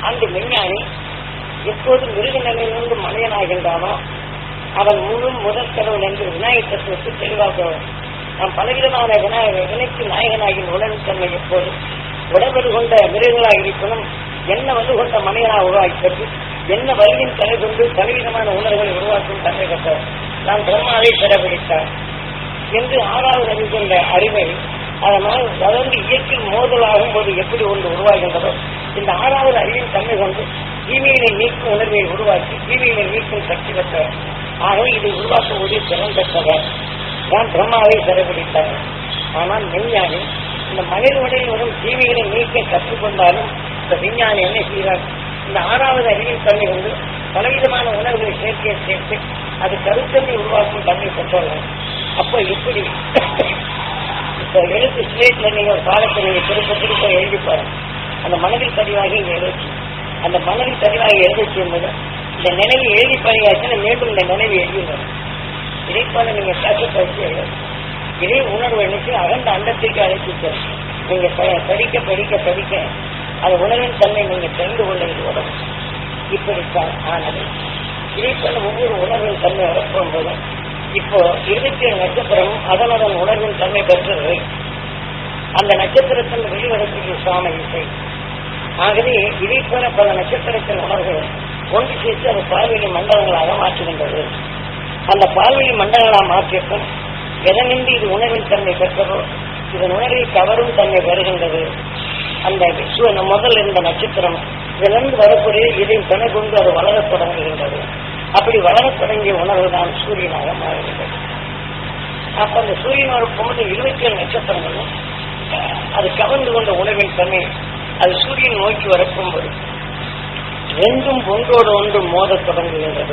அந்த விஞ்ஞானி எப்போது மிருக நிலையிலிருந்து மனிதனாகின்றானோ அவன் முழு முதற் கடவுள் என்று விநாயகர் தத்துவத்தை தெளிவாக நாம் பலவிதமான விநாயகர் வினைக்கு நாயகனாகி உணர்வு தன்மை எப்போது உடம்பு கொண்ட மிருகங்களாக இருக்கணும் என்ன வலு கொண்ட மனிதனாக உருவாக்கப்பட்டு என்ன வலியின் தலை கொண்டு பலவிதமான உணர்வுகளை உருவாக்கும் தன்மை பெற்றார் நான் பிரம்மாவை பெறபிடித்தார் என்று ஆறாவது அறிவு கொண்ட அறிவை அதனால் வளர்ந்து இயற்கையில் மோதலாகும் போது எப்படி ஒன்று உருவாகின்றதோ இந்த ஆறாவது அறிவின் தன்மை கொண்டு தீமையினை நீக்கும் உணர்வை உருவாக்கி தீமையினை நீக்கும் சக்தி பெற்றவர் ஆகவே இதை உருவாக்குவது திறன் பெற்றவர் தான் பிரம்மாவை சிறைபிடித்தார் ஆனால் விஞ்ஞானி இந்த மனித உடலில் வரும் தீமைகளை நீக்க கற்றுக்கொண்டாலும் இந்த விஞ்ஞானி என்ன செய்கிறார் இந்த ஆறாவது அறிவின் தன்மை கொண்டு பலவிதமான உணர்வுகளை சேர்க்கை சேர்த்து அது கருத்தன்மை உருவாக்கும் தன்மை பெற்றவர்கள் அப்போ இப்படி இப்போ எழுத்து ஸ்லேட்ல நீங்க ஒரு காலத்தை நீங்க திருப்ப திருப்ப எழுதி பாருங்க அந்த மனதில் பதிவாகி இங்க எழுதி அந்த மனதில் பதிவாகி எழுதி என்பது இந்த நினைவு எழுதி பதிவாச்சுன்னா மீண்டும் இந்த நினைவு எழுதி வரும் இதை போல நீங்க பேச பயிற்சி எழுதும் இதே உணர்வு நினைச்சு அகண்ட அண்டத்திற்கு அழைத்து செல்லும் நீங்க ப- படிக்க படிக்க படிக்க அந்த உணர்வின் தன்மை நீங்க தெரிந்து கொள்ள இது உதவும் இப்படித்தான் ஆனது இதே போல ஒவ்வொரு உணர்வின் தன்மை வரப்போகும் போதும் இப்போ இருபத்தி ஏழு நட்சத்திரமும் அதன் அதன் உணர்வின் தன்மை பெற்றது அந்த நட்சத்திரத்தின் வெளிவரத்துக்கு சுவாமி இசை ஆகவே இதை போல பல நட்சத்திரத்தின் உணர்வுகள் ஒன்று சேர்த்து அது பால்வெளி மண்டலங்களாக மாற்றுகின்றது அந்த பால்வெளி மண்டலங்களாக மாற்றியதும் எதனின்றி இது உணர்வின் தன்மை பெற்றதோ இதன் உணர்வை கவரும் தன்மை வருகின்றது அந்த விஸ்வ முதல் இருந்த நட்சத்திரம் இதிலிருந்து வரக்கூடிய இதை துணை கொண்டு அது வளரத் தொடங்குகின்றது அப்படி வளரத் தொடங்கிய உணர்வு தான் சூரியனாக மாறுகின்றது அப்ப அந்த சூரியன் வரும்போது இருபத்தி ஏழு நட்சத்திரங்களும் அஹ், அது கவர்ந்து கொண்ட உணர்வின் தன்மை அது சூரியன் நோக்கி வரப்போகும்போது ரெண்டும் ஒன்றோடு ஒன்று மோதத் தொடங்குகின்றது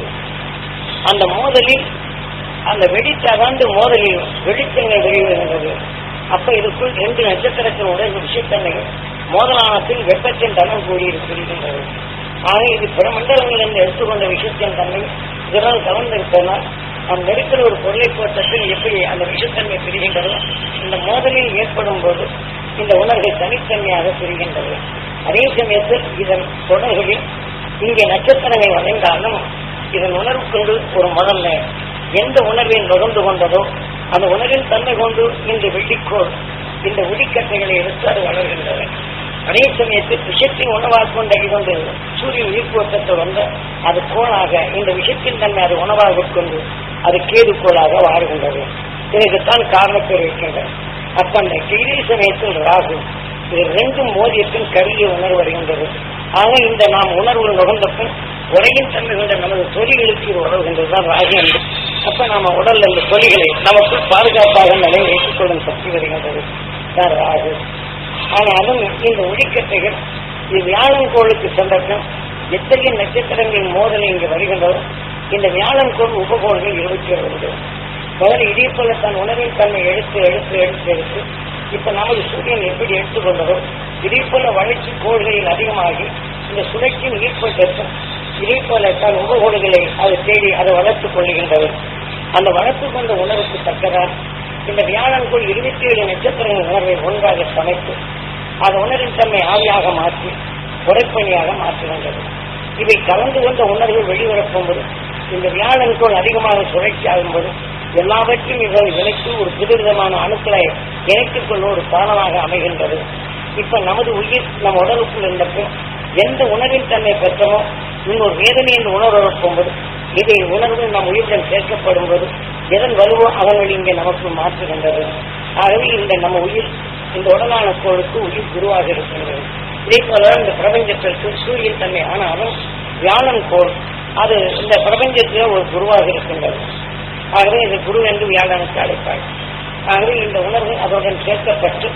அந்த மோதலில் அந்த வெடித்தகாண்டு மோதலில் வெளிச்சங்கள் வெளிவருகின்றது அப்ப இதுக்குள் ரெண்டு நட்சத்திரத்தின் உடல் விஷயத்தன்மைகள் மோதலானத்தில் வெப்பத்தின் தனம் கூடியிருக்கின்றது ஆக இது பிற மண்டலங்களிலிருந்து எடுத்துக்கொண்ட விஷயத்தின் தன்மை இதனால் கவர்ந்திருப்பதனால் நாம் நெருக்கிற ஒரு பொருளை போட்டத்தில் எப்படி அந்த விஷத்தன்மை பிரிகின்றதோ இந்த மோதலில் ஏற்படும் போது இந்த உணர்வை தனித்தன்மையாக பிரிகின்றது அதே சமயத்தில் இதன் தொடர்களில் இங்கே நட்சத்திரங்கள் வளைந்தாலும் இதன் உணர்வு கொண்டு ஒரு முதல்ல எந்த உணர்வை நுகர்ந்து கொண்டதோ அந்த உணர்வின் தன்மை கொண்டு இந்த வெள்ளிக்கோள் இந்த உடிக்கட்டைகளை எடுத்து அது வளர்கின்றது அதே சமயத்தில் விஷத்தின் உணவாக கொண்ட கொண்டு சூரியன் ஈர்ப்பு வட்டத்தை வந்து அது கோளாக இந்த விஷத்தின் தன்மை அது உணவாக உட்கொண்டு அது கேது கோளாக வாழ்கின்றது இதற்குத்தான் காரணப்பேர் இருக்கின்றது அப்ப அந்த கிரி சமயத்தில் ராகு இது ரெண்டும் மோதியத்தின் கருவிய உணர்வு வருகின்றது ஆக இந்த நாம் உணர்வு நுகர்ந்த பின் உலகின் தன்மை கொண்ட நமது தொழில்களுக்கு இது உதவுகின்றதுதான் ராகு என்று அப்ப நாம உடல்ல இந்த தொழில்களை நமக்குள் பாதுகாப்பாக நிலை வைத்துக் கொள்ளும் சக்தி வருகின்றது தான் ராகு ஆனாலும் இந்த ஒளிக்கட்டைகள் இது வியாழன் கோளுக்கு சென்றதும் எத்தகைய நட்சத்திரங்களின் மோதல் இங்கு வருகின்றதோ இந்த வியாழன் கோள் உபகோள்கள் இருபத்தி ஏழு முதல்ல இதே போல தன் உணவின் தன்னை எடுத்து எடுத்து எடுத்து எடுத்து இப்ப நமது சூரியன் எப்படி எடுத்துக்கொண்டதோ இதே போல வளர்ச்சி கோள்களில் அதிகமாகி இந்த சுழற்சியின் ஈர்ப்பதற்கும் இதே போல தன் உபகோள்களை அது தேடி அதை வளர்த்துக் கொள்ளுகின்றது அந்த வளர்த்துக் கொண்ட உணர்வுக்கு தக்கதான் இந்த வியாழனுக்குள் இருபத்தி ஏழு நட்சத்திரங்கள் உணர்வை ஒன்றாக சமைத்து அந்த உணர்வின் தன்மை ஆவியாக மாற்றி உரைப்பணியாக மாற்றுகின்றது இவை கலந்து கொண்ட உணர்வு வெளிவரப்போகும்போது இந்த வியாழனுக்குள் அதிகமாக சுழற்சி ஆகும்போது எல்லாவற்றையும் இதை விலைக்கு ஒரு புதுவிதமான அணுக்களை இணைத்துக் கொள்ள ஒரு காரணமாக அமைகின்றது இப்ப நமது உயிர் நம் உடலுக்குள் இருந்தப்போ எந்த உணர்வின் தன்மை பெற்றமோ இன்னொரு வேதனை என்று உணர்வு போகும்போது இதை உணர்வு நம் உயிருடன் சேர்க்கப்படும் போது எதன் வலுவோ அவன் இங்கே நமக்கு மாற்றுகின்றது ஆகவே இந்த நம்ம உயிர் இந்த உடலான கோளுக்கு உயிர் குருவாக இருக்கின்றது இதே போல இந்த பிரபஞ்சத்திற்கு சூரியன் தன்மை ஆனாலும் வியாழன் கோள் அது இந்த பிரபஞ்சத்தில் ஒரு குருவாக இருக்கின்றது ஆகவே இந்த குரு என்று வியாழனுக்கு அழைப்பாள் ஆகவே இந்த உணர்வு அதனுடன் சேர்க்கப்பட்டு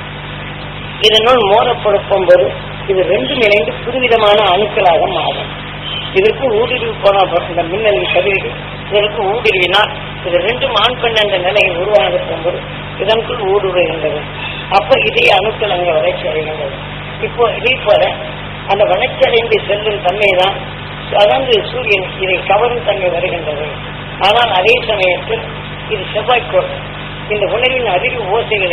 இதனுள் மோதப்படுத்தும் போது இது ரெண்டும் இணைந்து புதுவிதமான அணுக்களாக மாறும் இதற்கு ஊடுருவி போன இந்த மின்னல் கதிர்கள் இதற்கு ஊடுருவினால் இது ரெண்டும் ஆண் பெண் என்ற நிலையில் உருவாகும் போது இதற்குள் ஊடுருவுகின்றது அப்ப இதே அணுக்கள் அங்கே வளர்ச்சி அடைகின்றது இப்போ இதே போல அந்த வளர்ச்சி அடைந்து செல்லும் தன்மை தான் அதாவது சூரியன் இதை கவரும் தன்மை வருகின்றது ஆனால் அதே சமயத்தில் இது செவ்வாய்க்கோள் இந்த உணர்வின் அதிர்வு ஓசைகளை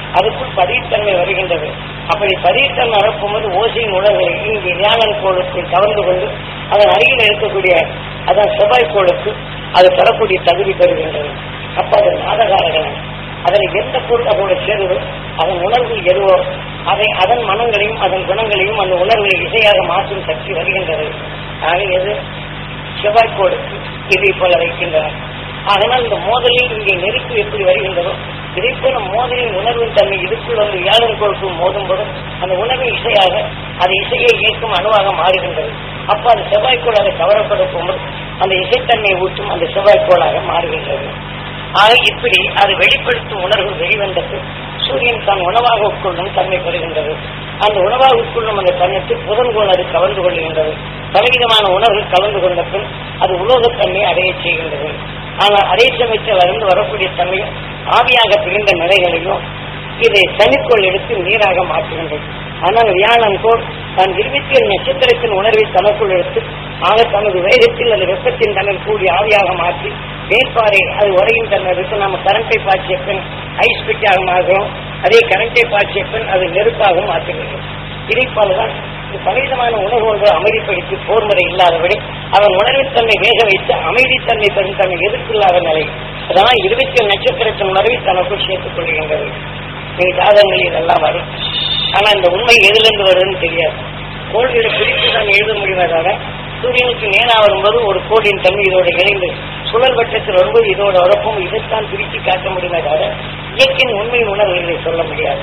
அதுக்குள் பதித்தன்மை வருகின்றது அப்படி பதித்தன்மை வரப்போது ஓசையின் உணர்வை இங்கே வியாழன் கோளுக்குள் கவர்ந்து கொண்டு அதன் அருகில் இருக்கக்கூடிய அதன் செவ்வாய் கோளுக்கு அது பெறக்கூடிய தகுதி பெறுகின்றது அப்ப அது நாடகாரர்கள் அதில் எந்த பொருள் அதோட சேருதோ அதன் உணர்வு எதுவோ அதை அதன் மனங்களையும் அதன் குணங்களையும் அந்த உணர்வை இசையாக மாற்றும் சக்தி வருகின்றது ஆக எது செவ்வாய்க்கோடுக்கு இதை போல வைக்கின்றனர் அதனால் இந்த மோதலில் இங்கே நெருப்பு எப்படி வருகின்றதோ இதை போல மோதலின் உணர்வின் தன்மை இதுக்குள் வந்து வியாழன் கோளுக்குள் மோதும் போது அந்த உணர்வு இசையாக அது இசையை இயக்கும் அணுவாக மாறுகின்றது அப்ப அது செவ்வாய்க்கோள் அதை கவரப்படுத்தும் போது அந்த இசைத்தன்மை ஊற்றும் அந்த செவ்வாய்க்கோளாக மாறுகின்றது ஆக இப்படி அது வெளிப்படுத்தும் உணர்வு வெளிவந்தது சூரியன் தான் உணவாக உட்கொள்ளும் தன்மை பெறுகின்றது அந்த உணவாக உட்கொள்ளும் அந்த தன்மைக்கு புதன்கோள் அது கலந்து கொள்கின்றது பலவிதமான உணர்வுகள் கலந்து கொண்ட பின் அது உலோகத்தன்மை அடைய செய்கின்றது ஆனால் அதே சமயத்தில் இருந்து வரக்கூடிய தன்மையும் ஆவியாக பிரிந்த நிலைகளையும் இதை சனிக்கோள் எடுத்து நீராக மாற்றுகின்றது ஆனால் வியாழன் கோள் தான் இருபத்தி ஏழு நட்சத்திரத்தின் உணர்வை தனக்குள் எடுத்து ஆக தனது வேகத்தில் அந்த வெப்பத்தின் தன்மை கூடிய ஆவியாக மாற்றி வேட்பாறை அது உரையின் தன்மை இருக்கு நம்ம கரண்டை பாய்ச்சிய பின் ஐஸ் பெட்டியாக மாறுகிறோம் அதே கரண்டை பாய்ச்சிய பின் அது நெருப்பாக மாற்றுகிறது இதை போலதான் இது பலவிதமான உணர்வுகள் அமைதிப்படுத்தி போர் முறை இல்லாதபடி அவன் உணர்வின் தன்மை வேக வைத்து அமைதித்தன்மை பெறும் தன்னை எதிர்ப்பில்லாத நிலை அதனால் இருபத்தி ஏழு நட்சத்திரத்தின் உணர்வை தனக்குள் சேர்த்துக் கொள்கின்றது நீ ஜாதகங்கள் இதெல்லாம் வரும் ஆனா இந்த உண்மை எதிலிருந்து வருதுன்னு தெரியாது கோள்களை பிரித்து தான் எழுத முடியுமே தவிர சூரியனுக்கு நேரா வரும்போது ஒரு கோடியின் தன்மை இதோட இணைந்து சுழல் வட்டத்தில் வரும்போது இதோட உறப்பும் இதைத்தான் பிரித்து காட்ட முடியுமே தவிர இயற்கையின் உண்மையின் உணர்வுகளை சொல்ல முடியாது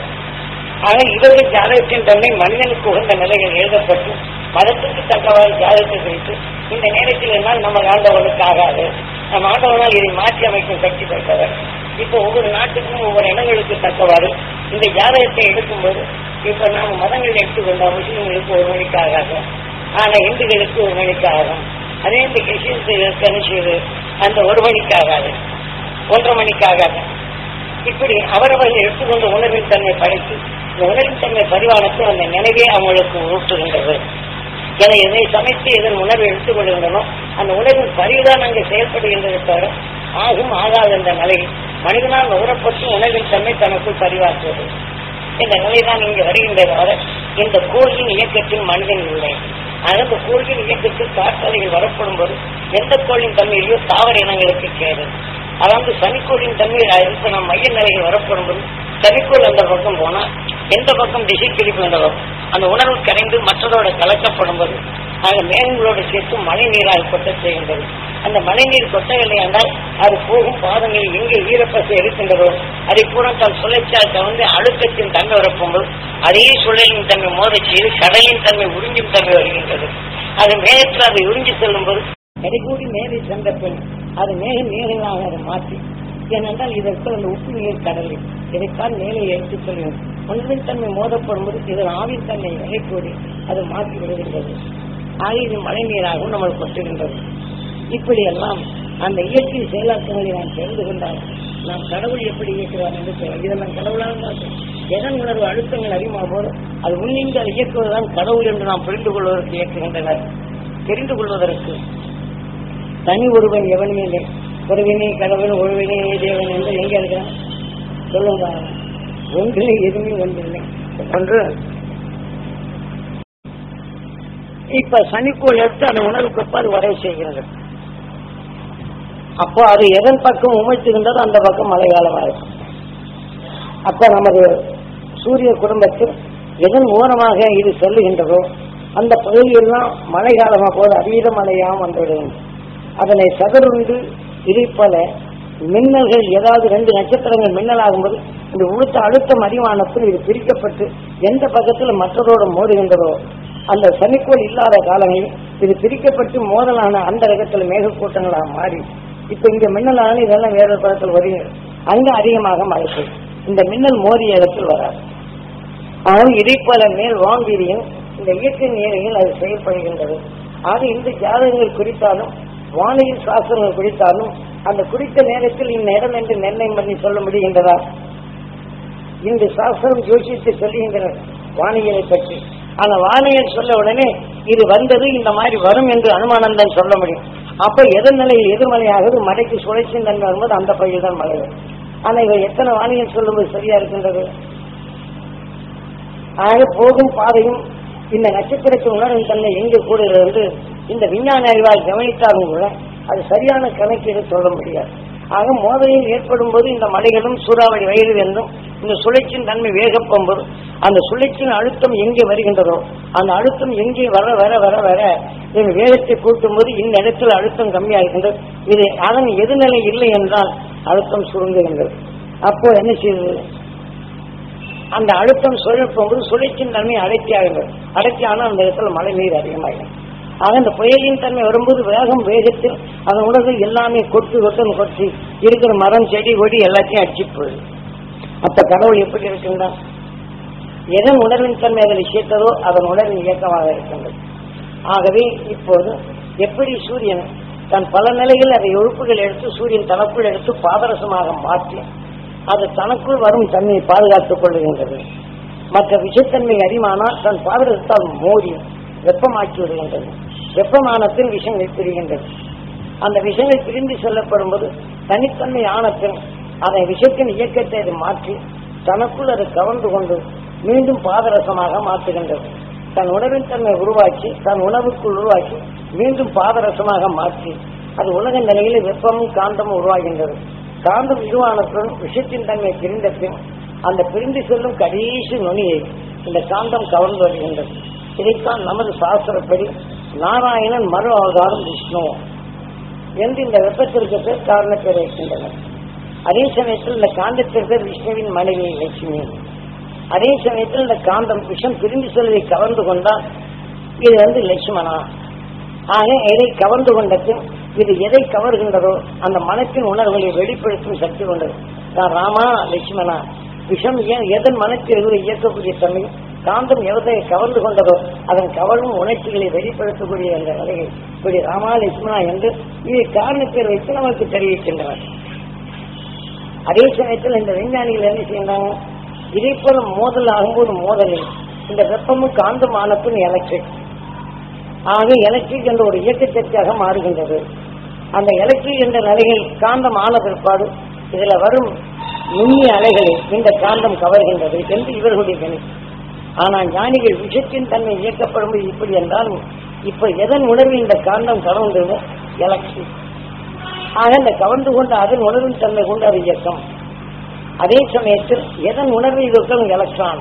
ஆக இவர்கள் ஜாதகத்தின் தன்மை மனிதனுக்கு உகந்த நிலைகள் எழுதப்பட்டு மதத்துக்கு தக்கவாறு ஜாதகத்தை குறித்து இந்த நேரத்தில் என்னால் நம்ம ஆண்டவனுக்கு ஆகாது நம் ஆண்டவனால் இதை மாற்றி அமைக்கும் சக்தி பெற்றவர் இப்போ ஒவ்வொரு நாட்டுக்கும் ஒவ்வொரு இடங்களுக்கு தக்கவாறு இந்த ஜாதகத்தை எடுக்கும்போது இப்ப நாம மதங்கள் எடுத்துக்கொண்டா முஸ்லிம்களுக்கு ஒரு மணிக்கு ஆகாது ஆனா இந்துக்களுக்கு ஒரு மணிக்கு ஆகும் அதே இந்த கிறிஸ்டியன்ஸுக்கு அனுப்பிச்சது அந்த ஒரு மணிக்கு ஆகாது ஒன்றரை மணிக்கு ஆகாது இப்படி அவரவர்கள் எடுத்துக்கொண்ட உணர்வின் தன்மை படைத்து இந்த உணர்வின் தன்மை பரிவானத்தை அந்த நினைவே அவங்களுக்கு ஊற்றுகின்றது என எதை சமைத்து எதன் உணர்வை எடுத்துக்கொள்கின்றனோ அந்த உணர்வின் பரிவுதான் அங்கே செயல்படுகின்றது தவிர ஆகும் ஆகாத என்ற நிலை மனிதனால் நுகரப்பட்டு உணர்வின் தன்மை தனக்குள் பரிவாற்றுவது இந்த நிலைதான் இங்கு வருகின்றத தவிர இந்த கோளின் இயக்கத்தில் மனிதன் இல்லை ஆனால் இந்த கோளின் இயக்கத்தில் காற்றலைகள் வரப்படும் போது எந்த கோளின் தன்மையிலையோ தாவர இனங்களுக்கு கேடு அதாவது சனிக்கோளின் தன்மை இப்ப நம்ம மைய நிலைகள் வரப்படும் போது சனிக்கோள் அந்த பக்கம் போனா எந்த பக்கம் திசை திருப்புகின்றதோ அந்த உணர்வு கரைந்து மற்றதோட கலக்கப்படும் போது அந்த மேகங்களோடு சேர்த்து மழை நீராக கொட்ட செய்கின்றது அந்த மழை நீர் கொட்டவில்லை என்றால் அது போகும் பாதங்களில் எங்கே ஈரப்பசை இருக்கின்றதோ அதை பூரத்தால் சுழற்சியால் கவர்ந்து அழுத்தத்தின் தன்மை வரப்போகும்போது அதே சுழலின் தன்மை மோதச் செய்து கடலின் தன்மை உறிஞ்சும் தன்மை வருகின்றது அது மேகத்தில் அதை உறிஞ்சி செல்லும் போது கடைகூடி மேலே சென்ற பின் அது மேக நீர்களாக அதை மாற்றி ஏனென்றால் இதற்கு அந்த உப்பு நீர் கடலில் இதைத்தான் மேலே எடுத்துச் செல்லும் ஒன்றின் தன்மை மோதப்படும் போது இதன் ஆவின் தன்மை விலைக்கூடி அது மாற்றி விடுகின்றது ஆக இது மழை நீராகவும் நம்மளுக்கு கொட்டுகின்றது இப்படியெல்லாம் அந்த இயற்கை செயலாக்கங்களை நாம் தெரிந்து கொண்டால் நாம் கடவுள் எப்படி இயக்குகிறார் என்று தெரியும் இதெல்லாம் கடவுளாக மாற்றும் எதன் உணர்வு அழுத்தங்கள் அதிகமாக போதும் அது முன்னின்று அதை இயக்குவதுதான் கடவுள் என்று நாம் புரிந்து கொள்வதற்கு இயக்குகின்றனர் தெரிந்து கொள்வதற்கு தனி ஒருவன் எவனுமே இல்லை ஒருவினை கடவுள் ஒருவினை தேவன் என்று எங்க இருக்கிறான் சொல்லுங்க ஒன்றிலே எதுவுமே ஒன்றில்லை ஒன்று இப்ப சனிக்கோள் எடுத்து அந்த உணர்வுக்கு அது வரை செய்கிறது அப்போ அது எதன் பக்கம் உமைத்துகின்றதோ அந்த பக்கம் மழை காலமாக இருக்கும் அப்ப நமது சூரிய குடும்பத்தில் எதன் மூலமாக இது செல்லுகின்றதோ அந்த பகுதியெல்லாம் மழை காலமாக போது அதீத மழையாம் வந்துவிடும் அதனை சதுருண்டு இதை போல மின்னல்கள் ஏதாவது ரெண்டு நட்சத்திரங்கள் மின்னல் ஆகும்போது இந்த உளுத்த அழுத்தம் அதிகமானத்தில் இது பிரிக்கப்பட்டு எந்த பக்கத்தில் மற்றதோடு மோதுகின்றதோ அந்த சனிக்கோள் இல்லாத காலங்களில் இது பிரிக்கப்பட்டு மோதலான அந்த ரகத்தில் மேகக்கூட்டங்களாக மாறி இப்ப இங்க மின்னலான இதெல்லாம் வேற பக்கத்தில் வருகிறது அங்க அதிகமாக மழை பெய்யும் இந்த மின்னல் மோதிய இடத்தில் வராது ஆனால் இதை போல மேல் வாங்கீரியும் இந்த இயற்கை நேரங்கள் அது செயல்படுகின்றது ஆக இந்த ஜாதகங்கள் குறித்தாலும் வானியல் சாஸ்திரங்கள் குறித்தாலும் அந்த குறித்த நேரத்தில் இந்த இடம் என்று நிர்ணயம் பண்ணி சொல்ல முடிகின்றதா இந்த சாஸ்திரம் யோசித்து சொல்லுகின்றனர் வானியலை பற்றி ஆனா வானியல் சொல்ல உடனே இது வந்தது இந்த மாதிரி வரும் என்று அனுமானம் தான் சொல்ல முடியும் அப்ப எதன் நிலையில் எதிர்மலையாகுது மழைக்கு சுழற்சியின் தன்மை வரும்போது அந்த பகுதியில் தான் மழை வரும் ஆனா இவர் எத்தனை வானியல் சொல்லும்போது சரியா இருக்கின்றது ஆக போகும் பாதையும் இந்த நட்சத்திரத்தின் உணர்வின் தன்மை எங்கே கூடுகிறது என்று இந்த விஞ்ஞான அறிவால் கவனித்தாலும் கூட அது சரியான கணக்கீடு சொல்ல முடியாது ஆக மோதலில் ஏற்படும் போது இந்த மலைகளும் சூறாவளி வயது என்றும் இந்த சுழற்சியின் தன்மை வேகப்போம் போது அந்த சுழற்சியின் அழுத்தம் எங்கே வருகின்றதோ அந்த அழுத்தம் எங்கே வர வர வர வர இந்த வேகத்தை கூட்டும் போது இந்த இடத்துல அழுத்தம் கம்மியாகின்றது இது அதன் எதிர்நிலை இல்லை என்றால் அழுத்தம் சுருங்குகின்றது அப்போ என்ன செய்யுது அந்த அழுத்தம் சுழற்போம் போது சுழற்சியின் தன்மை அடர்த்தி ஆகின்றது அடர்த்தி ஆனால் அந்த இடத்துல மழை நீர் அதிகமாகும் ஆக இந்த புயலின் தன்மை வரும்போது வேகம் வேகத்தில் அதன் உணர்வு எல்லாமே கொட்டு கொட்டுன்னு கொட்டி இருக்கிற மரம் செடி கொடி எல்லாத்தையும் அடிச்சு போகுது அப்ப கடவுள் எப்படி இருக்கின்றா எதன் உணர்வின் தன்மை அதில் சேர்த்ததோ அதன் உணர்வின் இயக்கமாக இருக்கின்றது ஆகவே இப்போது எப்படி சூரியன் தன் பல நிலையில் அதை ஒழுப்புகள் எடுத்து சூரியன் தனக்குள் எடுத்து பாதரசமாக மாற்றி அது தனக்குள் வரும் தன்மையை பாதுகாத்துக் கொள்ளுகின்றது மற்ற விஷத்தன்மை அறிமானால் தன் பாதரசத்தால் மோதி வெப்பமாக்கி விடுகின்றது வெப்பமானத்தின் விஷங்கள் பிரிகின்றது அந்த விஷங்கள் பிரிந்து செல்லப்படும் போது தனித்தன்மை ஆனத்தின் அதை விஷத்தின் இயக்கத்தை அது மாற்றி தனக்குள் அது கவர்ந்து கொண்டு மீண்டும் பாதரசமாக மாற்றுகின்றது தன் உணவின் தன்மை உருவாக்கி தன் உணவுக்குள் உருவாக்கி மீண்டும் பாதரசமாக மாற்றி அது உலக நிலையில வெப்பமும் காந்தமும் உருவாகின்றது காந்தம் இதுவானத்துடன் விஷத்தின் தன்மை பிரிந்த பின் அந்த பிரிந்து செல்லும் கடைசி நுனியை இந்த காந்தம் கவர்ந்து வருகின்றது இதைத்தான் நமது சாஸ்திரப்படி நாராயணன் மறு அவதாரம் விஷ்ணு என்று இந்த வெப்பத்திற்கு பேர் காரண பேர் வைக்கின்றனர் அதே சமயத்தில் இந்த காந்தத்திற்கு விஷ்ணுவின் மனைவி லட்சுமி அதே சமயத்தில் இந்த காந்தம் விஷம் பிரிந்து செல்வதை கவர்ந்து கொண்டால் இது வந்து லட்சுமணா ஆக எதை கவர்ந்து கொண்டது இது எதை கவர்கின்றதோ அந்த மனத்தின் உணர்வுகளை வெளிப்படுத்தும் சக்தி கொண்டது நான் ராமா லட்சுமணா விஷம் ஏன் எதன் மனத்தில் இருந்து இயக்கக்கூடிய தன்மை காந்தம் எவதை கவர்ந்து கொண்டதோ அதன் கவரும் உணர்ச்சிகளை வெளிப்படுத்தக்கூடிய அந்த நிலையை இப்படி ராமா லட்சுமணா என்று இதை காரணப்பேர் வைத்து நமக்கு தெரிவிக்கின்றனர் அதே சமயத்தில் இந்த விஞ்ஞானிகள் என்ன செய்யறாங்க இதே போல மோதல் ஆகும்போது மோதலில் இந்த வெப்பமும் காந்தம் ஆனப்பின் எலக்ட்ரிக் ஆக எலக்ட்ரிக் என்ற ஒரு இயக்க சக்தியாக மாறுகின்றது அந்த எலக்ட்ரிக் என்ற நிலையில் காந்தம் ஆன பிற்பாடு இதுல வரும் நுண்ணிய அலைகளை இந்த காந்தம் கவர்கின்றது என்று இவர்களுடைய கணிப்பு ஆனால் ஞானிகள் விஷத்தின் தன்மை இயக்கப்படும் இப்படி என்றால் இப்ப எதன் உணர்வு இந்த காந்தம் கவர்ந்தது எலக்ட்ரிக் ஆக இந்த கவர்ந்து கொண்டு அதன் உணர்வின் தன்மை கொண்டு அது இயக்கம் அதே சமயத்தில் எதன் உணர்வு இருக்கும் எலக்ட்ரான்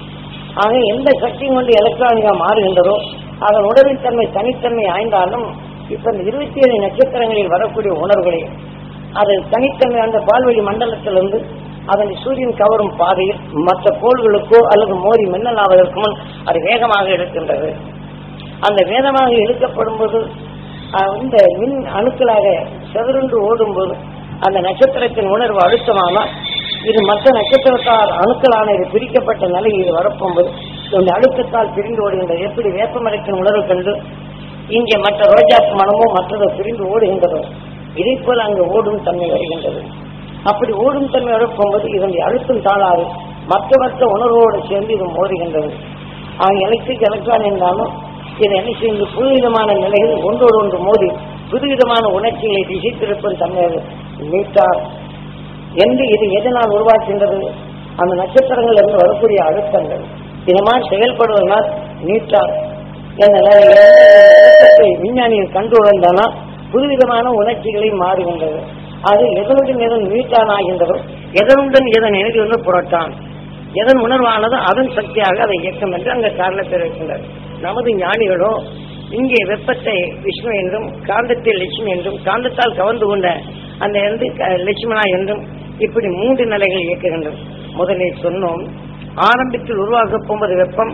ஆக எந்த சக்தியும் கொண்டு எலக்ட்ரானிக்கா மாறுகின்றதோ அதன் உணர்வின் தன்மை தனித்தன்மை ஆய்ந்தாலும் இப்ப இந்த இருபத்தி ஏழு நட்சத்திரங்களில் வரக்கூடிய உணர்வுகளை அது தனித்தன்மை அந்த பால்வெளி மண்டலத்திலிருந்து அதனை சூரியன் கவரும் பாதையில் மற்ற கோள்களுக்கோ அல்லது மோதி மின்னல் ஆவதற்கு முன் அது வேகமாக இருக்கின்றது அந்த வேகமாக இழுக்கப்படும் போது அஹ், இந்த மின் அணுக்களாக செதறுண்டு ஓடும்போது அந்த நட்சத்திரத்தின் உணர்வு அழுத்தமானால் இது மற்ற நட்சத்திரத்தால் அணுக்களான இது பிரிக்கப்பட்ட நிலையில் இது வரப்போகும்போது இந்த அழுத்தத்தால் பிரிந்து ஓடுகின்றது எப்படி வேப்பமரத்தின் உணர்வு கண்டு இங்கே மற்ற ரோஜா மனமோ மற்றதோ பிரிந்து ஓடுகின்றதோ இதே போல அங்கு ஓடும் தன்மை வருகின்றது அப்படி ஓடும் தன்மை வரப்போகும்போது இதனுடைய அழுத்தம் தாளாது மற்ற மற்ற உணர்வோடு சேர்ந்து இது மோதுகின்றது ஆக எலக்ட்ரிக் எலக்ட்ரான் என்றாலும் இது என்ன செய்யுது புதுவிதமான நிலையில் ஒன்றோடு ஒன்று மோதி புதுவிதமான உணர்ச்சிகளை திசை திருப்பும் தன்மை மீட்டார் என்று இது எதனால் உருவாக்கின்றது அந்த நட்சத்திரங்கள் இருந்து வரக்கூடிய அழுத்தங்கள் இதனால் செயல்படுவதனால் நீட்டார் என்ற நிலையில அழுத்தத்தை விஞ்ஞானிகள் கண்டு உணர்ந்தானால் புதுவிதமான உணர்ச்சிகளை மாறுகின்றது அது எதனுடன் எதன் மீட்டான் ஆகின்றதோ எதனுடன் எதன் இணைந்து புரட்டான் எதன் உணர்வானதோ அதன் சக்தியாக அதை இயக்கம் என்று அங்க காரணத்தை இருக்கின்றது நமது ஞானிகளோ இங்கே வெப்பத்தை விஷ்ணு என்றும் காந்தத்தை லட்சுமி என்றும் காந்தத்தால் கவர்ந்து கொண்ட அந்த வந்து க- லட்சுமணா என்றும் இப்படி மூன்று நிலைகள் இயக்குகின்றது முதலில் சொன்னோம் ஆரம்பத்தில் உருவாக்கப் போவது வெப்பம்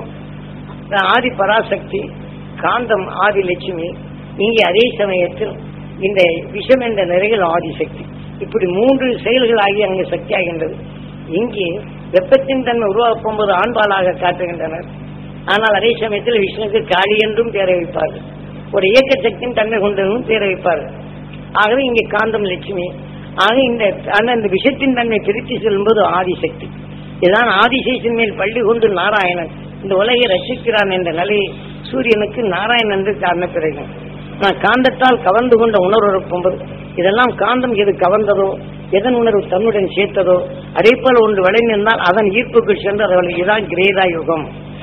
ஆதி பராசக்தி காந்தம் ஆதி லட்சுமி இங்கே அதே சமயத்தில் இந்த விஷம் என்ற நிலைகள் ஆதிசக்தி இப்படி மூன்று செயல்கள் ஆகி அங்கு சக்தி ஆகின்றது இங்கே வெப்பத்தின் தன்மை உருவாக்கப் போகும்போது ஆண்பாலாக காட்டுகின்றனர் ஆனால் அதே சமயத்தில் விஷ்ணுக்கு காளி என்றும் பேரை வைப்பார்கள் ஒரு இயக்க சக்தியின் தன்மை கொண்டதும் பேரை வைப்பார்கள் ஆகவே இங்கே காந்தம் லட்சுமி ஆக இந்த ஆனால் இந்த விஷத்தின் தன்மை பிரித்து செல்லும்போது ஆதிசக்தி இதுதான் ஆதிசேஷன் மேல் பள்ளி கொண்டு நாராயணன் இந்த உலகை ரசிக்கிறான் என்ற நிலையை சூரியனுக்கு நாராயணன் என்று காரண பிறகு நான் காந்தத்தால் கவர்ந்து கொண்ட உணர்வு இருக்கும்போது இதெல்லாம் காந்தம் எது கவர்ந்ததோ எதன் உணர்வு தன்னுடன் சேர்த்ததோ அதே போல ஒன்று விளைந்திருந்தால் அதன் ஈர்ப்புக்கு சென்று அவர்கள் இதான் கிரேதா யுகம்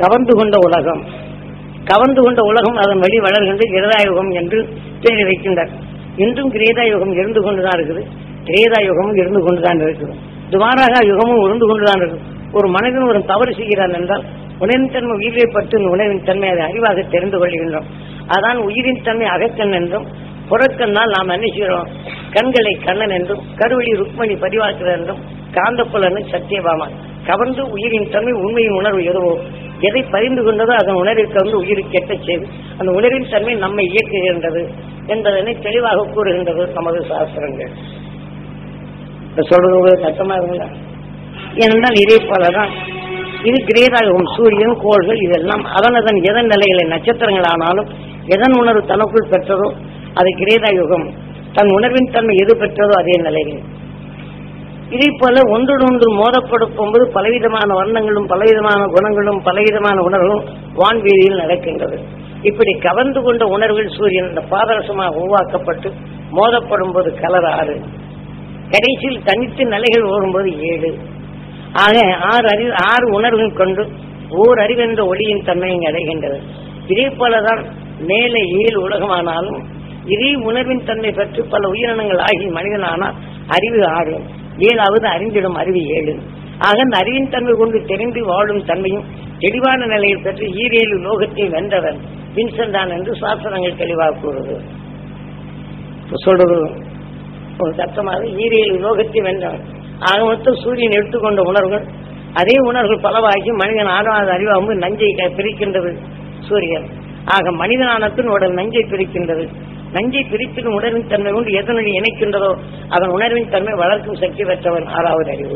கவர்ந்து கொண்ட உலகம் கவர்ந்து கொண்ட உலகம் அதன் வழி வளர்கின்ற கிரதாயுகம் என்று பேரை வைக்கின்றார் இன்றும் கிரேதா யுகம் இருந்து கொண்டுதான் இருக்குது கிரேதா யுகமும் இருந்து கொண்டுதான் இருக்குது துவாரகா யுகமும் இருந்து கொண்டுதான் இருக்குது ஒரு மனிதன் ஒரு தவறு செய்கிறான் என்றால் உணவின் தன்மை உயிரை பற்றி இந்த உணவின் தன்மை அதை அறிவாக தெரிந்து கொள்கின்றோம் அதான் உயிரின் தன்மை அகக்கண் என்றும் புறக்கண்ணால் நாம் என்ன செய்கிறோம் கண்களை கண்ணன் என்றும் கருவழி ருக்மணி பதிவாக்குறது என்றும் காந்தப்புலன்னு சத்தியபாமா கவர்ந்து உயிரின் தன்மை உண்மையின் உணர்வு எதுவோ எதை பறிந்து கொண்டதோ அதன் உணர்விற்கு வந்து உயிருக்கு எட்ட செய்து அந்த உணர்வின் தன்மை நம்மை இயக்குகின்றது என்பதனை தெளிவாக கூறுகின்றது நமது சாஸ்திரங்கள் இப்ப சொல்றது உங்களுக்கு அர்த்தமா இருக்குங்களா ஏனென்றால் இதே போலதான் இது கிரேதாயுகம் சூரியன் கோள்கள் இதெல்லாம் அதன் அதன் எதன் நிலைகளை நட்சத்திரங்கள் ஆனாலும் எதன் உணர்வு தனக்குள் பெற்றதோ அது கிரேதாயுகம் தன் உணர்வின் தன்மை எது பெற்றதோ அதே நிலைகள் இதே போல ஒன்றோடு ஒன்று மோதப்படுத்தும்போது பலவிதமான வர்ணங்களும் பலவிதமான குணங்களும் பலவிதமான உணர்வுகளும் வான்வீதியில் நடக்கின்றது இப்படி கவர்ந்து கொண்ட உணர்வுகள் சூரியன் இந்த பாதரசமாக உருவாக்கப்பட்டு மோதப்படும் போது கலர் ஆறு கடைசியில் தனித்து நிலைகள் ஓடும்போது ஏழு ஆக ஆறு அறிவு ஆறு உணர்வுகள் கொண்டு ஓர் அறிவென்ற ஒளியின் தன்மை இங்கு அடைகின்றது இதே போலதான் மேலே ஏழு உலகமானாலும் இதே உணர்வின் தன்மை பெற்று பல உயிரினங்கள் ஆகி மனிதனானால் அறிவு ஆறு ஏழாவது அறிந்திடும் அறிவு ஏழு ஆக அந்த அறிவின் தன்மை கொண்டு தெரிந்து வாழும் தன்மையும் தெளிவான நிலையில் பெற்று ஈரேழு லோகத்தை வென்றவன் வின்சென்டான் என்று சாஸ்திரங்கள் தெளிவாக கூறுது இப்ப சொல்றது ஒரு தர்க்கமாக ஈரேழு லோகத்தை வென்றவன் ஆக மொத்தம் சூரியன் எடுத்துக்கொண்ட உணர்வுகள் அதே உணர்வுகள் பலவாகி மனிதன் ஆறாவது அறிவாகும் நஞ்சை க- பிரிக்கின்றது சூரியன் ஆக மனிதனானத்தின் உடல் நஞ்சை பிரிக்கின்றது நஞ்சை பிரித்திடும் உணர்வின் தன்மை கொண்டு எதனுடைய இணைக்கின்றதோ அதன் உணர்வின் தன்மை வளர்க்கும் சக்தி பெற்றவன் ஆறாவது அறிவு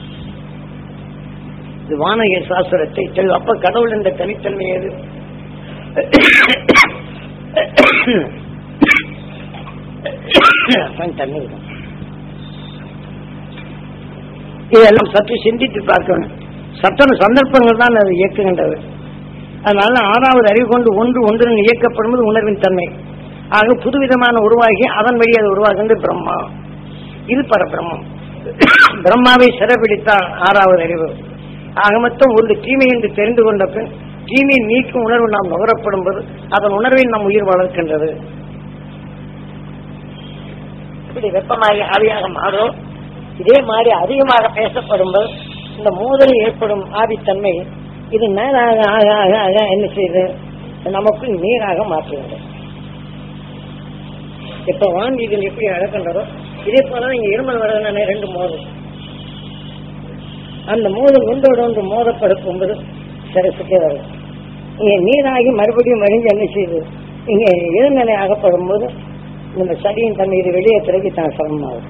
இது வானக சாஸ்திரத்தை தெளிவு அப்ப கடவுள் என்ற தனித்தன்மை எது அதான் தண்ணி விடும். இதெல்லாம் சற்று சிந்தித்து பார்க்கணும் சத்தன சந்தர்ப்பங்கள் தான் அது இயக்குகின்றது அதனால ஆறாவது அறிவு கொண்டு ஒன்று ஒன்றுடன் இயக்கப்படுவது உணர்வின் தன்மை ஆக புதுவிதமான உருவாகி அதன் வழி அது உருவாகின்றது பிரம்மா இது பரபிரம்மம் பிரம்மாவை சிறப்பிடித்தான் ஆறாவது அறிவு ஆக மொத்தம் ஒரு தீமை என்று தெரிந்து கொண்ட பின் தீமையை நீக்கும் உணர்வு நாம் நுகரப்படும் போது அதன் உணர்வை நம் உயிர் வளர்க்கின்றது இப்படி வெப்பமாகி ஆவியாக மாறும் இதே மாதிரி அதிகமாக பேசப்படும்போது இந்த மோதல் ஏற்படும் ஆவித்தன்மை இது மேலாக ஆக ஆக ஆக என்ன செய்யுது நமக்குள் நீராக மாற்றுகிறது இப்ப வாங்கி இதில் எப்படி நடக்கின்றதோ இதே போல இங்க இருமல் வருதுன்னு ரெண்டு மோதல் அந்த மோதல் ஒன்றோடு ஒன்று மோதப்படுத்தும்போது சரசுக்கே வரும் இங்க நீராகி மறுபடியும் வழிஞ்சு என்ன செய்யுது இங்க எதிர்நிலை ஆகப்படும் போது இந்த சளியின் தன்மை இது வெளியேற்றுறதுக்கு தான் சிரமமாகும்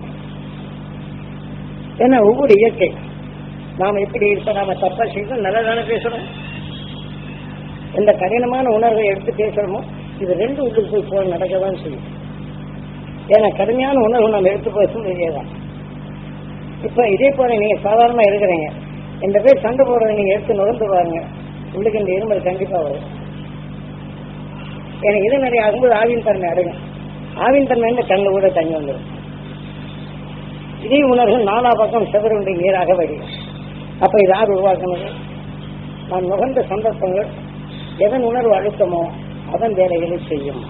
ஏன்னா ஒவ்வொரு இயற்கை நாம எப்படி இப்ப நாம தப்பா செய்யணும் நல்லதானே பேசுறோம் எந்த கடினமான உணர்வை எடுத்து பேசுறோமோ இது ரெண்டு உள்ளுக்கு போய் போய் நடக்கதான் செய்யும் ஏன்னா கடுமையான உணர்வு நம்ம எடுத்து பேசும் இதேதான் இப்ப இதே போல நீங்க சாதாரணமா இருக்கிறீங்க இந்த பேர் சண்டை போடுறத நீங்க எடுத்து நுகர்ந்து பாருங்க உள்ளுக்கு இந்த இருமல் கண்டிப்பா வரும் எனக்கு இது நிறைய ஆகும்போது ஆவின் தன்மை அடையும் ஆவின் தன்மை இந்த கண்ணு கூட தண்ணி வந்துடும் இதே உணர்வு நாலா பக்கம் செவருண்டி நீராக வடியும் அப்ப இது யார் உருவாக்குனது நான் நுகர்ந்த சந்தர்ப்பங்கள் எதன் உணர்வு அழுத்தமோ அதன் வேலைகளை செய்யும்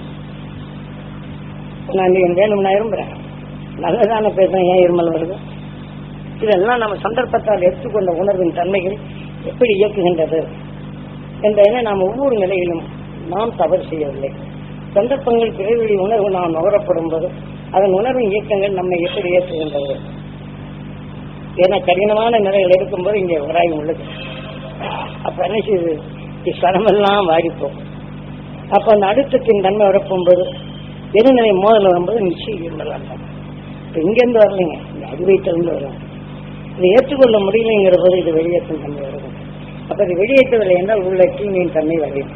நான் நீங்க வேணும்னா விரும்புறேன் நல்லதான பேசுறேன் ஏன் இருமல் வருது இதெல்லாம் நம்ம சந்தர்ப்பத்தால் எடுத்துக்கொண்ட உணர்வின் தன்மைகள் எப்படி இயக்குகின்றது என்பதனை நாம் ஒவ்வொரு நிலையிலும் நாம் தவறு செய்யவில்லை சந்தர்ப்பங்கள் பிறவழி உணர்வு நாம் நுகரப்படும் போது அதன் உணர்வின் இயக்கங்கள் நம்மை எப்படி இயக்குகின்றது ஏன்னா கடினமான நிலைகள் இருக்கும்போது இங்கே வராய் உள்ளது அப்ப என்ன செய்யுது இச்சரமெல்லாம் வாடிப்போம் அப்ப அந்த அழுத்தத்தின் தன்மை வரப்போகும்போது எதிர்நிலை மோதல் வரும்போது நிச்சயம் இருந்தலாம் இப்ப இங்கிருந்து வரலைங்க இந்த அடிவைத்திலிருந்து வரும் இதை ஏற்றுக்கொள்ள முடியலைங்கிற போது இது வெளியேற்றும் தன்மை வருது அப்ப இது வெளியேற்றவில்லை என்றால் உள்ள தீமையின் தன்மை வரையும்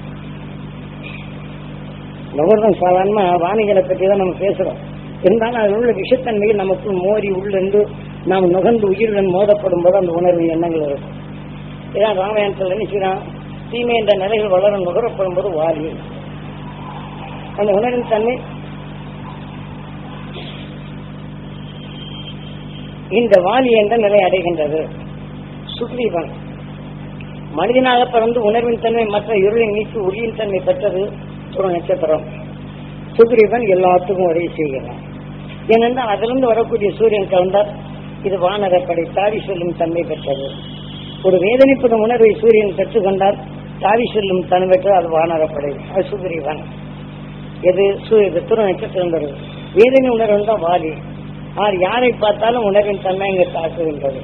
நுகர்தம் சாதாரணமா வாணிகளை பற்றி தான் நம்ம பேசுறோம் இருந்தாலும் அதில் உள்ள விஷத்தன்மையில் நமக்குள் மோதி உள்ளிருந்து நாம் நுகர்ந்து உயிருடன் மோதப்படும் போது அந்த உணர்வு எண்ணங்கள் இருக்கும் இதான் ராமாயணத்தில் என்ன செய்யறான் தீமை என்ற நிலைகள் வளர நுகரப்படும் போது வாரி அந்த உணர்வின் தன்மை இந்த வாலி என்ற நிலை அடைகின்றது சுக்ரீவன் மனிதனாக பிறந்து உணர்வின் தன்மை மற்ற இருளின் நீக்கி ஒளியின் தன்மை பெற்றது ஒரு நட்சத்திரம் சுக்ரீவன் எல்லாத்துக்கும் உதவி செய்கிறான் ஏனென்றால் அதிலிருந்து வரக்கூடிய சூரியன் கலந்தால் இது வானரை படைத்தாடி சொல்லும் தன்மை பெற்றது ஒரு வேதனைப்படும் உணர்வை சூரியன் பெற்றுக்கொண்டால் தாவி சொல்லும் தன்மை பெற்றது அது வானரப்படை அது சுக்ரீவன் எது சூரிய துணை நட்சத்திரம் வருது வேதனை உணர்வு தான் வாலி ஆர் யாரை பார்த்தாலும் உணர்வின் தன்மை இங்கே தாக்குகின்றது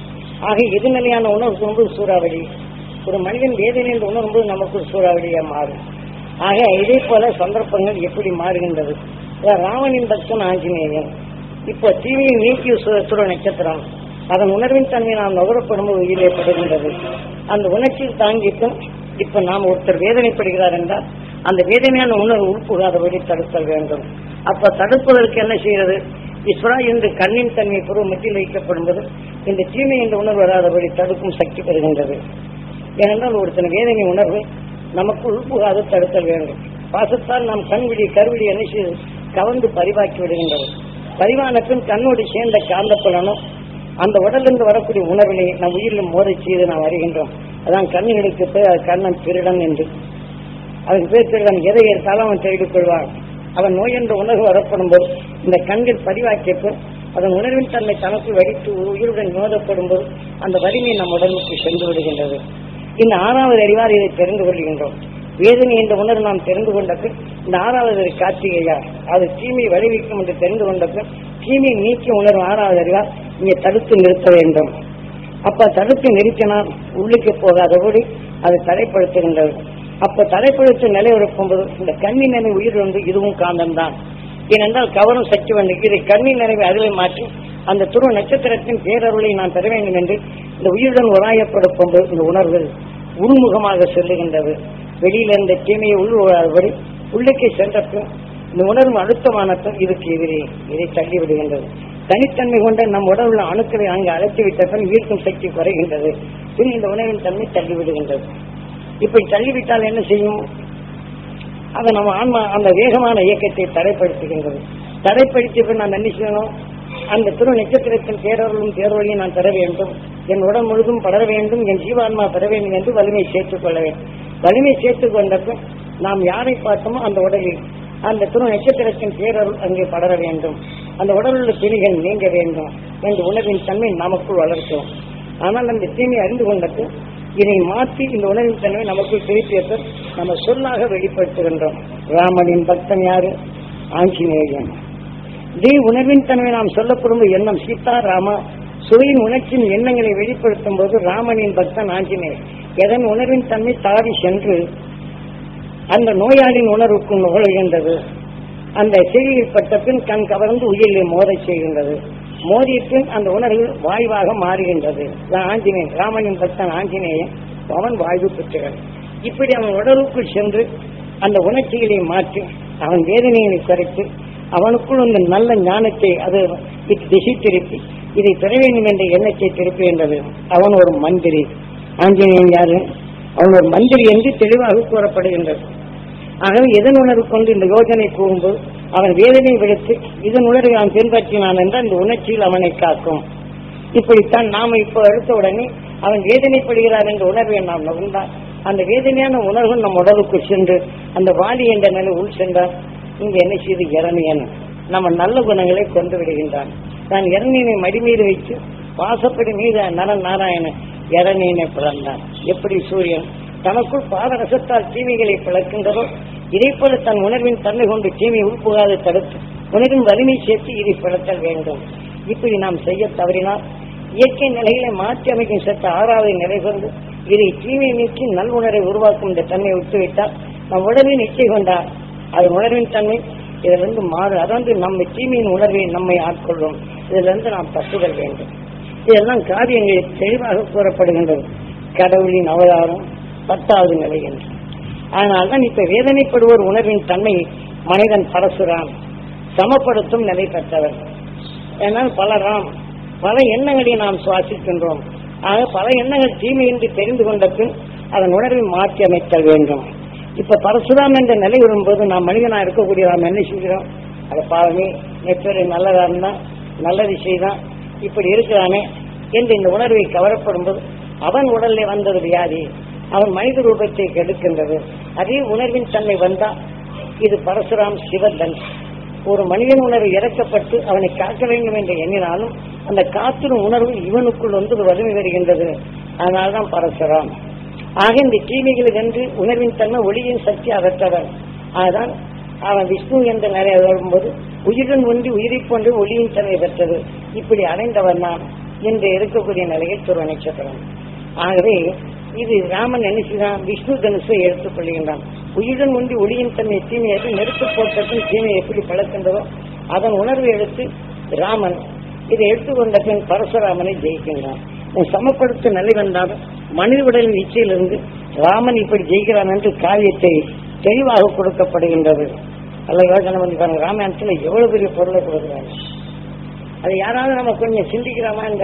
ஆக எதிர்நிலையான உணர்வு போது சூறாவளி ஒரு மனிதன் வேதனை என்று உணரும்போது நமக்கு ஒரு சூறாவளியா மாறும் ஆக இதே போல சந்தர்ப்பங்கள் எப்படி மாறுகின்றது அதான் ராவணின் பக்தன் ஆஞ்சநேயன் இப்போ தீமையை நீக்கிய சு- துருவ நட்சத்திரம் அதன் உணர்வின் தன்மை நாம் நுகரப்படும்போது உயிரிலே படுகின்றது அந்த உணர்ச்சியில் தாங்கிட்டும் இப்ப நாம் ஒருத்தர் வேதனைப்படுகிறார் என்றால் அந்த வேதனையான உணர்வு உட்புகாதபடி தடுத்தல் வேண்டும் அப்ப தடுப்பதற்கு என்ன செய்யறது இஸ்ரா என்று கண்ணின் தன்மை பூர்வ மத்தியில் வைக்கப்படும்போது இந்த தீமை என்ற உணர்வு வராதபடி தடுக்கும் சக்தி பெறுகின்றது ஏனென்றால் ஒருத்தன் வேதனை உணர்வு நமக்கு உள்புகாது தடுத்தல் வேண்டும் பாசத்தால் நாம் கண் விழி கருவிழி என்ன செய்து கவர்ந்து பரிவாக்கி விடுகின்றது பரிவான பின் கண்ணோடு சேர்ந்த காந்த பலனும் அந்த உடலிருந்து வரக்கூடிய உணர்வினை நம் உயிரிலும் மோதை செய்து நாம் அறிகின்றோம் அதான் கண்ணுகளுக்கு பேர் அது கண்ணன் திருடன் என்று அதுக்கு பேர் திருடன் எதை எடுத்தாலும் அவன் தேடிக் கொள்வான் அவன் நோய் என்ற உணர்வு வரப்படும் போது இந்த கண்கள் பதிவாக்கியப்போ அதன் உணர்வின் தன்மை தனக்குள் வடித்து உயிருடன் மோதப்படும் போது அந்த வலிமை நம் உடலுக்கு சென்று விடுகின்றது இந்த ஆறாவது அறிவார் இதை தெரிந்து கொள்கின்றோம் வேதனை என்ற உணர்வு நாம் தெரிந்து கொண்ட பின் இந்த ஆறாவது அறிவு கார்த்திகையா அது தீமையை விளைவிக்கும் என்று தெரிந்து கொண்ட பின் தீமையை நீக்கி உணர்வு ஆறாவது அறிவார் இங்கே தடுத்து நிறுத்த வேண்டும் அப்ப தடுத்து நிறுத்தினால் உள்ளுக்கு போகாதபடி அது தடைப்படுத்துகின்றது அப்ப தடைப்படுத்த நிலை இருக்கும்போது இந்த கண்ணி நினை உயிர் வந்து இதுவும் காந்தம் தான் ஏனென்றால் கவரும் சக்தி வந்து இதை கண்ணி நினைவை அதிலே மாற்றி அந்த துருவ நட்சத்திரத்தின் பேரருளை நான் பெற வேண்டும் என்று இந்த உயிருடன் உராயப்படுத்தும்போது இந்த உணர்வுகள் உள்முகமாக செல்லுகின்றது வெளியில இருந்த தீமையை உள்வாதபடி உள்ளுக்கே சென்ற பின் இந்த உணர்வு அழுத்தமான பின் இதுக்கு எதிரே இதை தள்ளி விடுகின்றது தனித்தன்மை கொண்ட நம் உடலுள்ள அணுக்களை அங்கு அழைத்து விட்ட பின் ஈர்க்கும் சக்தி குறைகின்றது பின் இந்த உணவின் தன்மை தள்ளி விடுகின்றது இப்படி தள்ளிவிட்டால் என்ன செய்யும் அது நம்ம ஆன்மா அந்த வேகமான இயக்கத்தை தடைப்படுத்துகின்றது தடைப்படுத்திய பின் நாம் என்ன செய்யணும் அந்த திரு நட்சத்திரத்தின் பேரருளும் பேரொழியும் நான் பெற வேண்டும் என் உடல் முழுதும் படர வேண்டும் என் ஜீவான்மா பெற வேண்டும் என்று வலிமை சேர்த்துக் கொள்ள வேண்டும் வலிமை சேர்த்துக் கொண்ட பின் நாம் யாரை பார்த்தோமோ அந்த உடலில் அந்த திரு நட்சத்திரத்தின் பேரருள் அங்கே படர வேண்டும் அந்த உடலில் உள்ள பிணிகள் நீங்க வேண்டும் என்ற உணர்வின் தன்மை நமக்குள் வளர்க்கும் ஆனால் அந்த தீமை அறிந்து கொண்டது இதை மாற்றி இந்த உணர்வின் தன்மை நமக்குள் திருப்பியது நம்ம சொல்லாக வெளிப்படுத்துகின்றோம் ராமனின் பக்தன் யாரு ஆஞ்சநேயன் இதே உணர்வின் தன்மை நாம் சொல்லப்படும் எண்ணம் சீதா ராமா சுவையின் உணர்ச்சியின் எண்ணங்களை வெளிப்படுத்தும் போது ராமனின் பக்தன் ஆஞ்சநேயர் எதன் உணர்வின் தன்மை தாவி சென்று அந்த நோயாளியின் உணர்வுக்கு நுழைகின்றது அந்த செய்தியில் பட்ட பின் கண் கவர்ந்து உயிரிலே மோதச் செய்கின்றது மோதிய பின் அந்த உணர்வு வாய்வாக மாறுகின்றது அதான் ஆஞ்சநேயன் ராமனின் பக்தன் ஆஞ்சநேயன் அவன் வாழ்வு பெற்றுகிறான் இப்படி அவன் உடலுக்குள் சென்று அந்த உணர்ச்சிகளை மாற்றி அவன் வேதனைகளை குறைத்து அவனுக்குள் அந்த நல்ல ஞானத்தை அது இது திசை திருப்பி இதை பெற வேண்டும் என்ற எண்ணத்தை திருப்புகின்றது அவன் ஒரு மந்திரி ஆஞ்சநேயன் யாரு அவன் ஒரு மந்திரி என்று தெளிவாக கூறப்படுகின்றது ஆகவே எதன் உணர்வு கொண்டு இந்த யோஜனை கூறும்போது அவன் வேதனை விடுத்து இதன் உணர்வை அவன் பின்பற்றினான் என்றால் இந்த உணர்ச்சியில் அவனை காக்கும் இப்படித்தான் நாம இப்போ எடுத்த உடனே அவன் வேதனைப்படுகிறான் என்ற உணர்வை நாம் நுகர்ந்தால் அந்த வேதனையான உணர்வு நம் உடலுக்குள் சென்று அந்த வாலி என்ற நிலை உள் சென்றால் இங்க என்ன செய்து இரணியன் நம்ம நல்ல குணங்களை கொண்டு விடுகின்றான் நான் இரணியனை மடிமீது வைத்து வாசப்படி மீது நரன் நாராயணன் இரணியனை பிறந்தான் எப்படி சூரியன் தனக்குள் பாதரசத்தால் தீமைகளை பிளக்கின்றதோ இதே போல தன் உணர்வின் தன்மை கொண்டு தீமை உள்புகாது தடுத்து உணர்வின் வலிமை சேர்த்து இதை பிளத்தல் வேண்டும் இப்படி நாம் செய்ய தவறினால் இயற்கை நிலைகளை மாற்றி அமைக்கும் சட்ட ஆறாவது நிலை கொண்டு இதை தீமை நீக்கி நல்வுணரை உருவாக்கும் இந்த தன்மை விட்டுவிட்டால் நம் உடலில் நிச்சயம் கொண்டால் அது உணர்வின் தன்மை இதிலிருந்து மாறு அதாவது நம்ம தீமையின் உணர்வை நம்மை ஆட்கொள்ளும் இதிலிருந்து நாம் தப்புதல் வேண்டும் இதெல்லாம் காரியங்களில் தெளிவாக கூறப்படுகின்றது கடவுளின் அவதாரம் பத்தாவது நிலை என்று அதனால்தான் இப்ப வேதனைப்படுவோர் உணர்வின் தன்மை மனிதன் பரசுராம் சமப்படுத்தும் நிலை பெற்றவர் ஏன்னால் பல ராம் பல எண்ணங்களை நாம் சுவாசிக்கின்றோம் ஆக பல எண்ணங்கள் தீமை என்று தெரிந்து கொண்ட பின் அதன் உணர்வை மாற்றி அமைத்தல் வேண்டும் இப்ப பரசுராம் என்ற நிலை வரும்போது நாம் மனிதனா இருக்கக்கூடிய நாம் என்ன செய்கிறோம் அது பாவமே நெற்றொரு நல்லதா இருந்தா நல்ல விஷயம் தான் இப்படி இருக்கிறானே என்று இந்த உணர்வை கவரப்படும் போது அவன் உடல்ல வந்தது வியாதி அவன் மனித ரூபத்தை கெடுக்கின்றது அதே உணர்வின் தன்மை வந்தா இது பரசுராம் சிவதன் ஒரு மனிதன் உணர்வு இறக்கப்பட்டு அவனை காக்க வேண்டும் என்று எண்ணினாலும் அந்த காத்திரும் உணர்வு இவனுக்குள் வந்து ஒரு வலிமை வருகின்றது அதனால்தான் பரசுராம் ஆக இந்த தீமைகளை வென்று உணர்வின் தன்மை ஒளியின் சக்தி அகற்றவன் அதுதான் அவன் விஷ்ணு என்ற நிலையை வரும்போது உயிருடன் ஒன்றி உயிரை போன்று ஒளியின் தன்மை பெற்றது இப்படி அடைந்தவன் நான் என்று இருக்கக்கூடிய நிலையில் துருவ நட்சத்திரம் ஆகவே இது ராமன் நினைச்சுதான் விஷ்ணு தனுஷை எடுத்துக் கொள்கின்றான் உயிருடன் ஒன்றி ஒளியின் தன்மை தீமையை நெருப்பு போட்டதும் தீமை எப்படி பழக்கின்றதோ அதன் உணர்வை எடுத்து ராமன் இதை எடுத்துக்கொண்ட பின் பரசுராமனை ஜெயிக்கின்றான் உன் சமப்படுத்தும் நிலை வந்தாலும் மனித உடலின் இச்சையிலிருந்து ராமன் இப்படி ஜெயிக்கிறான் என்று காவியத்தை தெளிவாக கொடுக்கப்படுகின்றது அல்ல யோசனை பண்ணி பாருங்க ராமாயணத்துல எவ்வளவு பெரிய பொருளை கொடுக்குறாங்க அது யாராவது நம்ம கொஞ்சம் சிந்திக்கிறோமா இந்த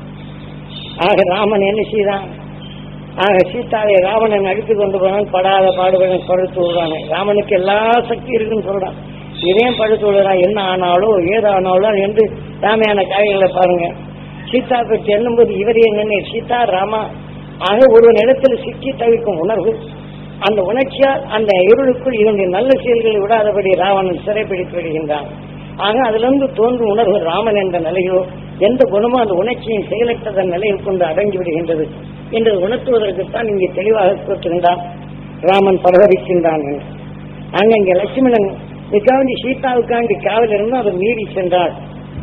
ஆக ராமன் என்ன செய்தான் ஆக சீதாவை ராவணன் அடித்து கொண்டு போனான் படாத பாடுபடன் படுத்து விடுறானே ராமனுக்கு எல்லா சக்தி இருக்குன்னு சொல்றான் இதையும் படுத்து விடுறான் என்ன ஆனாலோ ஏதோ ஆனாலோ என்று ராமையான காரியங்களை பாருங்க சீதா பற்றி எண்ணும்போது இவரே என்ன சீதா ராமா ஆக ஒரு இடத்துல சிக்கி தவிக்கும் உணர்வு அந்த உணர்ச்சியால் அந்த இருளுக்குள் இவனுடைய நல்ல செயல்களை விடாதபடி ராவணன் சிறைப்பிடித்து விடுகின்றான் ஆக அதிலிருந்து தோன்றும் உணர்வு ராமன் என்ற நிலையோ எந்த குணமோ அந்த உணர்ச்சியின் செயலற்றதன் நிலையில் கொண்டு அடங்கி விடுகின்றது என்று உணர்த்துவதற்குத்தான் இங்கே தெளிவாக கூறுகின்றான் ராமன் பரவரிக்கின்றான் என்று அங்க இங்க லட்சுமணன் இதுக்காண்டி சீதாவுக்காண்டி காவல் இருந்தும் அவர் மீறி சென்றார்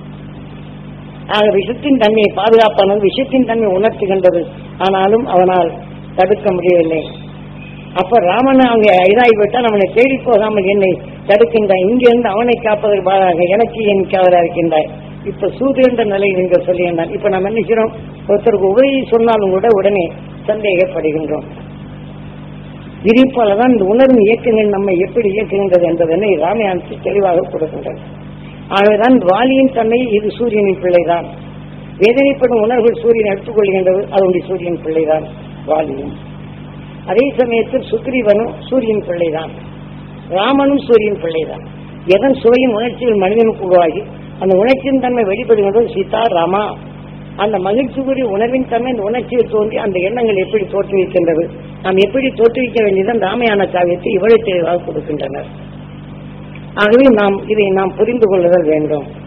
ஆக விஷத்தின் தன்மையை பாதுகாப்பானது விஷத்தின் தன்மை உணர்த்துகின்றது ஆனாலும் அவனால் தடுக்க முடியவில்லை அப்ப ராமன் அங்க இதாகிவிட்டால் அவனை தேடி போகாமல் என்னை தடுக்கின்றான் இங்கிருந்து அவனை காப்பதற்கு பாதாக எனக்கு என் காவலா இருக்கின்றாய் இப்ப சூதுகின்ற நிலையில் இங்க சொல்லுகின்றான் இப்ப நாம் என்ன செய்யறோம் ஒருத்தருக்கு உதவி சொன்னாலும் கூட உடனே சந்தேகப்படுகின்றோம் இதே போலதான் இந்த உணர்வு இயக்கங்கள் நம்மை எப்படி இயக்குகின்றது என்பதனை ராமாயணத்தில் தெளிவாக கொடுக்கின்றது ஆகவேதான் வாலியின் தன்மை இது சூரியனின் பிள்ளைதான் வேதனைப்படும் உணர்வுகள் சூரியன் எடுத்துக்கொள்கின்றது அதனுடைய சூரியன் பிள்ளைதான் வாலியும் அதே சமயத்தில் சுக்ரீவனும் சூரியன் பிள்ளைதான் ராமனும் சூரியன் பிள்ளைதான் எதன் சுவையின் உணர்ச்சிகள் மனிதனுக்கு உருவாகி அந்த உணர்ச்சியின் தன்மை வெளிப்படுகின்றது சீதா ராமா அந்த மகிழ்ச்சிக்குரிய உணர்வின் தன்மை அந்த உணர்ச்சியில் தோன்றி அந்த எண்ணங்கள் எப்படி தோற்றுவிக்கின்றது நாம் எப்படி தோற்றுவிக்க வேண்டியதான் ராமையான காவியத்தை இவ்வளவு தெளிவாக கொடுக்கின்றனர் ஆகவே நாம் இதை நாம் புரிந்து கொள்ளுதல் வேண்டும்